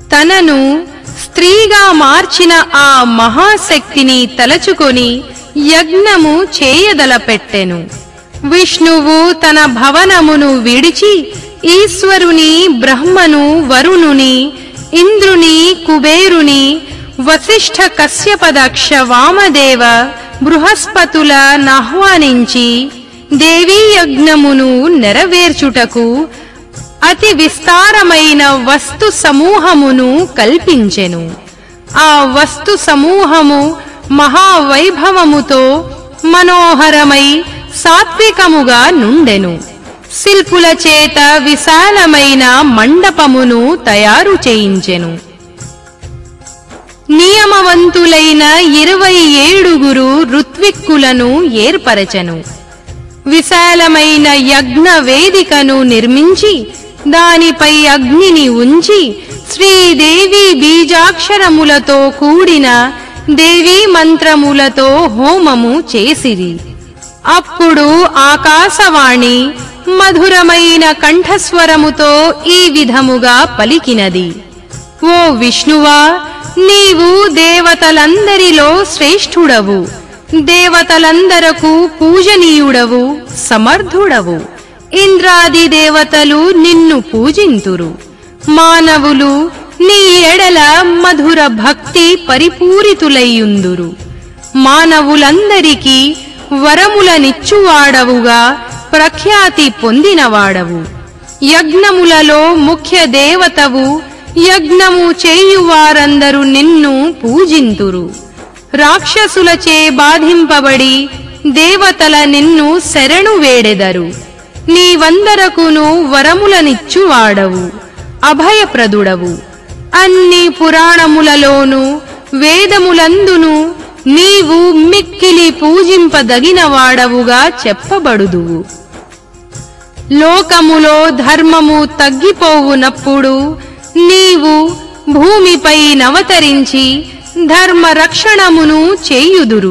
తనను స్త్రీగా మార్చిన ఆ మహాశక్తిని తలచుకొని యజ్ఞము చేయదలపెట్టెను విష్ణువు తన భవనమును విడిచి ఈశ్వరుని బ్రహ్మను వరుణుని ఇంద్రుని కుబేరుని వశిష్ఠ కశ్యపదక్ష వామదేవ బృహస్పతుల నాహ్వానించి దేవీ యజ్ఞమును నెరవేర్చుటకు అతి విస్తారమైన వస్తు సమూహమును కల్పించెను ఆ వస్తు సమూహము మహావైభవముతో మనోహరమై సాత్వికముగా నుండెను శిల్పుల చేత విశాలమైన మండపమును తయారు చేయించెను నియమవంతులైన ఇరవై ఏడుగురు ఋత్విక్కులను ఏర్పరచెను విశాలమైన యజ్ఞ వేదికను నిర్మించి దానిపై అగ్నిని ఉంచి శ్రీదేవి బీజాక్షరములతో కూడిన దేవీ మంత్రములతో హోమము చేసిరి అప్పుడు ఆకాశవాణి మధురమైన కంఠస్వరముతో ఈ విధముగా పలికినది ఓ విష్ణువా నీవు దేవతలందరిలో శ్రేష్ఠుడవు దేవతలందరకు పూజనీయుడవు సమర్థుడవు ఇంద్రాది దేవతలు నిన్ను పూజింతురు మానవులు నీ ఎడల మధుర భక్తి పరిపూరితులయ్యుందురు మానవులందరికీ వరములనిచ్చువాడవుగా ప్రఖ్యాతి పొందినవాడవు యజ్ఞములలో ముఖ్య దేవతవు యజ్ఞము చేయువారందరూ నిన్ను పూజింతురు రాక్షసులచే బాధింపబడి దేవతల నిన్ను శరణు వేడెదరు నీవందరకును వరములనిచ్చువాడవు అభయప్రదుడవు అన్ని పురాణములలోను వేదములందును నీవు మిక్కిలి పూజింపదగినవాడవుగా చెప్పబడుదువు లోకములో ధర్మము తగ్గిపోవునప్పుడు నీవు భూమిపై నవతరించి ధర్మ రక్షణమును చేయుదురు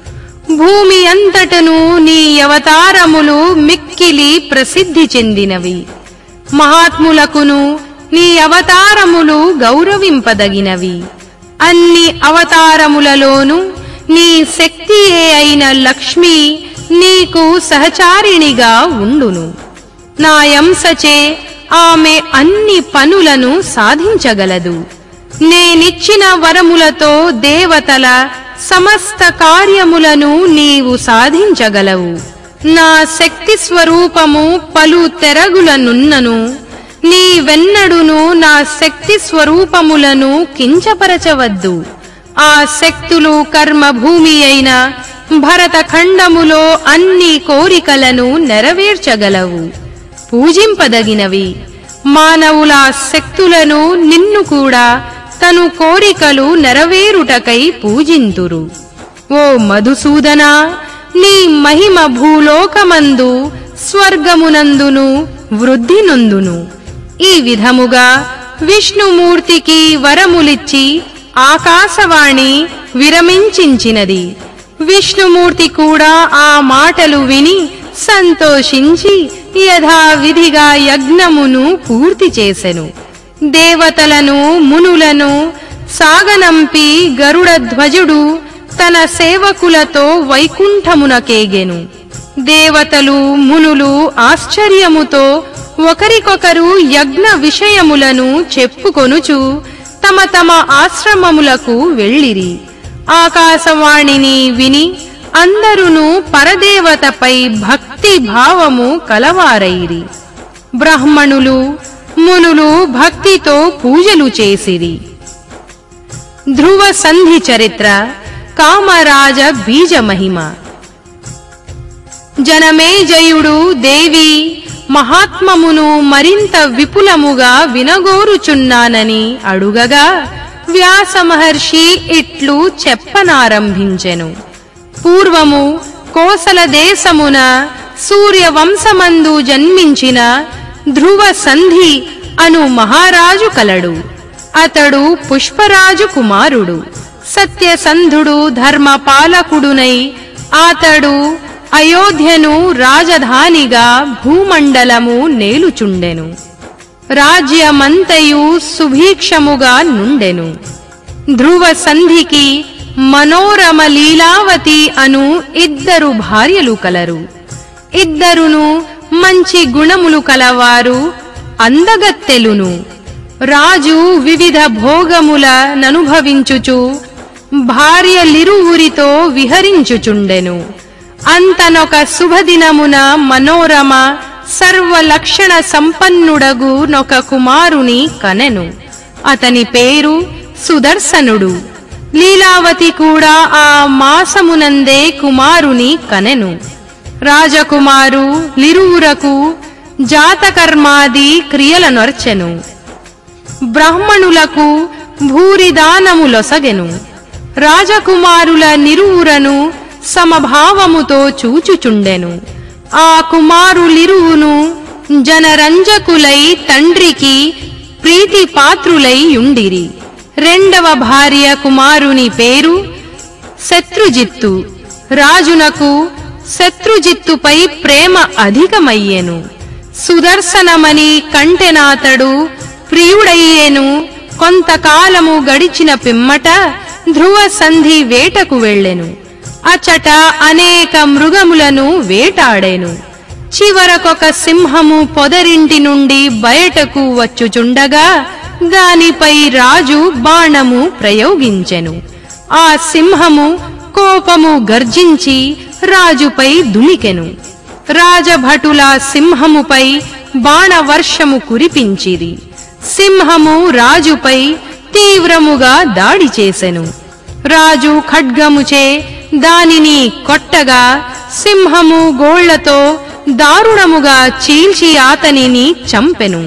భూమి అంతటను నీ అవతారములు మిక్కిలి ప్రసిద్ధి చెందినవి మహాత్ములకును నీ అవతారములు గౌరవింపదగినవి అన్ని అవతారములలోనూ నీ శక్తియే అయిన లక్ష్మి నీకు సహచారిణిగా ఉండును నా యంసచే ఆమె అన్ని పనులను సాధించగలదు నేనిచ్చిన వరములతో దేవతల సమస్త కార్యములను నీవు సాధించగలవు నా శక్తి స్వరూపము పలు తెరగులనున్నను నీవెన్నడును నా శక్తి స్వరూపములను కించపరచవద్దు ఆ శక్తులు కర్మభూమి అయిన భరతఖండములో అన్ని కోరికలను నెరవేర్చగలవు పూజింపదగినవి మానవుల శక్తులను నిన్ను కూడా తను కోరికలు నెరవేరుటకై పూజింతురు ఓ మధుసూదన నీ మహిమ భూలోకమందు స్వర్గమునందును వృద్ధి నొందును ఈ విధముగా విష్ణుమూర్తికి వరములిచ్చి ఆకాశవాణి విరమించించినది విష్ణుమూర్తి కూడా ఆ మాటలు విని సంతోషించి యథావిధిగా యజ్ఞమును పూర్తి చేసెను దేవతలను మునులను సాగనంపి గరుడ ధ్వజుడు తన సేవకులతో వైకుంఠమునకేగెను దేవతలు మునులు ఆశ్చర్యముతో ఒకరికొకరు యజ్ఞ విషయములను చెప్పుకొనుచు తమ తమ ఆశ్రమములకు వెళ్ళిరి ఆకాశవాణిని విని అందరును పరదేవతపై భక్తి భావము కలవారైరి బ్రాహ్మణులు మునులు భక్తితో పూజలు చేసిరి ధ్రువ సంధి చరిత్ర కామరాజ బీజ మహిమ జనమేజయుడు దేవి మహాత్మమును మరింత విపులముగా వినగోరుచున్నానని అడుగగా వ్యాస మహర్షి ఇట్లు చెప్పనారంభించెను పూర్వము కోసల దేశమున సూర్యవంశమందు జన్మించిన ధ్రువ సంధి అను మహారాజు కలడు అతడు పుష్పరాజు కుమారుడు సత్యసంధుడు ధర్మపాలకుడునై అతడు అయోధ్యను రాజధానిగా భూమండలము నేలుచుండెను రాజ్యమంతయు సుభీక్షముగా నుండెను ధ్రువ సంధికి మనోరమ లీలావతి అను ఇద్దరు భార్యలు కలరు ఇద్దరును మంచి గుణములు కలవారు అందగత్తెలును రాజు వివిధ భోగముల ననుభవించుచు భార్యలిరువురితో విహరించుచుండెను అంతనొక శుభదినమున మనోరమ సర్వలక్షణ సంపన్నుడగు నొక కుమారుని కనెను అతని పేరు సుదర్శనుడు లీలావతి కూడా ఆ మాసమునందే కుమారుని కనెను రాజకుమారు లిరువురకు జాతకర్మాది క్రియలనొర్చెను బ్రాహ్మణులకు భూరిదానములొసగెను రాజకుమారుల నిరువురను సమభావముతో చూచుచుండెను ఆ కుమారులిరువును జనరంజకులై తండ్రికి ప్రీతి పాత్రులై యుండిరి రెండవ భార్య కుమారుని పేరు శత్రుజిత్తు రాజునకు శత్రుజిత్తుపై ప్రేమ అధికమయ్యెను సుదర్శనమని కంటెనాతడు ప్రియుడయ్యేను కొంతకాలము గడిచిన పిమ్మట ధ్రువ సంధి వేటకు వెళ్ళెను అచట అనేక మృగములను వేటాడెను చివరకొక సింహము పొదరింటి నుండి బయటకు వచ్చుచుండగా దానిపై రాజు బాణము ప్రయోగించెను ఆ సింహము కోపము గర్జించి రాజుపై దుమికెను రాజభటుల సింహముపై బాణవర్షము కురిపించిరి సింహము రాజుపై తీవ్రముగా దాడి చేసెను రాజు ఖడ్గముచే దానిని కొట్టగా సింహము గోళ్లతో దారుణముగా చీల్చి అతనిని చంపెను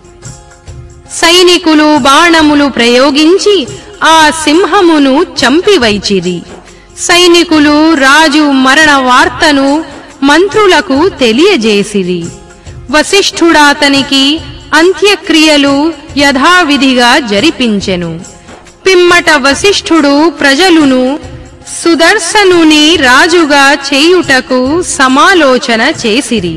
సైనికులు బాణములు ప్రయోగించి ఆ సింహమును చంపివైచిరి సైనికులు రాజు మరణ వార్తను మంత్రులకు తెలియజేసిరి వశిష్ఠుడాతనికి అంత్యక్రియలు యథావిధిగా జరిపించెను పిమ్మట వశిష్ఠుడు ప్రజలును సుదర్శనుని రాజుగా చేయుటకు సమాలోచన చేసిరి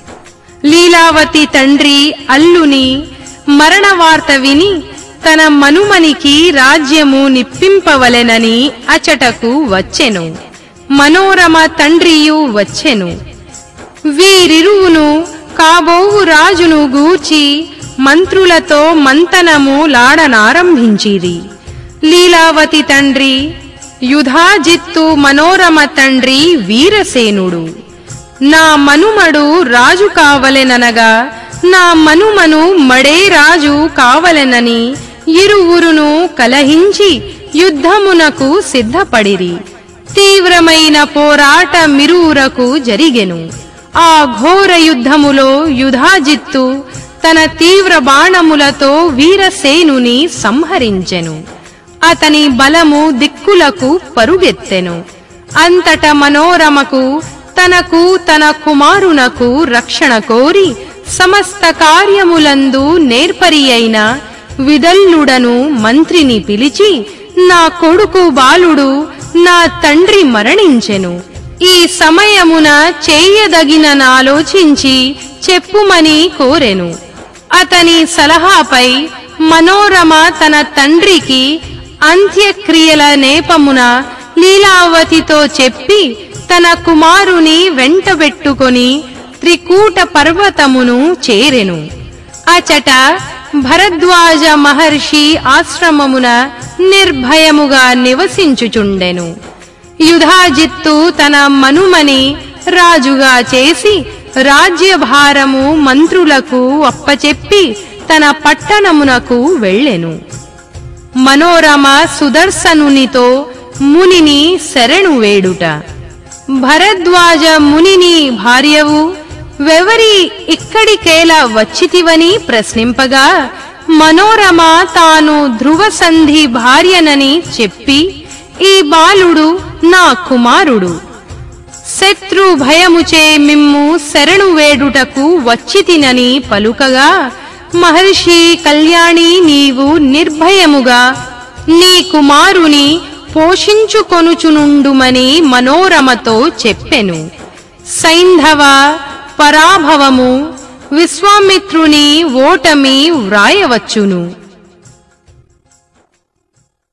లీలావతి తండ్రి అల్లుని మరణ వార్త విని తన మనుమనికి రాజ్యము నిప్పింపవలెనని అచటకు వచ్చెను మనోరమ తండ్రియు వచ్చెను వీరిరువును కాబోవు రాజును గూర్చి మంత్రులతో మంతనము లాడనారంభించిరి లీలావతి తండ్రి యుధాజిత్తు మనోరమ తండ్రి వీరసేనుడు నా మనుమడు రాజు కావలెననగా నా మనుమను మడే రాజు కావలెనని ఇరువురును కలహించి యుద్ధమునకు సిద్ధపడిరి తీవ్రమైన పోరాట మిరువురకు జరిగెను ఆ ఘోర యుద్ధములో యుధాజిత్తు తన తీవ్ర బాణములతో వీరసేనుని సంహరించెను అతని బలము దిక్కులకు పరుగెత్తెను అంతట మనోరమకు తనకు తన కుమారునకు రక్షణ కోరి సమస్త కార్యములందు నేర్పరి అయిన విదల్లుడను మంత్రిని పిలిచి నా కొడుకు బాలుడు నా తండ్రి మరణించెను ఈ సమయమున చేయదగిననాలోచించి చెప్పుమని కోరెను అతని సలహాపై మనోరమ తన తండ్రికి అంత్యక్రియల నేపమున లీలావతితో చెప్పి తన కుమారుని వెంటబెట్టుకొని త్రికూట పర్వతమును చేరెను అచట భరద్వాజ మహర్షి ఆశ్రమమున నిర్భయముగా నివసించుచుండెను యుధాజిత్తు తన మనుమని రాజుగా చేసి రాజ్యభారము మంత్రులకు అప్పచెప్పి తన పట్టణమునకు వెళ్ళెను మనోరమ సుదర్శనునితో మునిని శరణు వేడుట భరద్వాజ మునిని భార్యవు వెవరి ఇక్కడికేలా వచ్చితివని ప్రశ్నింపగా మనోరమ తాను ధ్రువసంధి భార్యనని చెప్పి ఈ బాలుడు నా కుమారుడు శత్రు భయముచే మిమ్ము శరణు వేడుటకు వచ్చితినని పలుకగా మహర్షి కళ్యాణి నీవు నిర్భయముగా నీ కుమారుని పోషించుకొనుచునుండుమని మనోరమతో చెప్పెను సైంధవ పరాభవము విశ్వామిత్రుని ఓటమి వ్రాయవచ్చును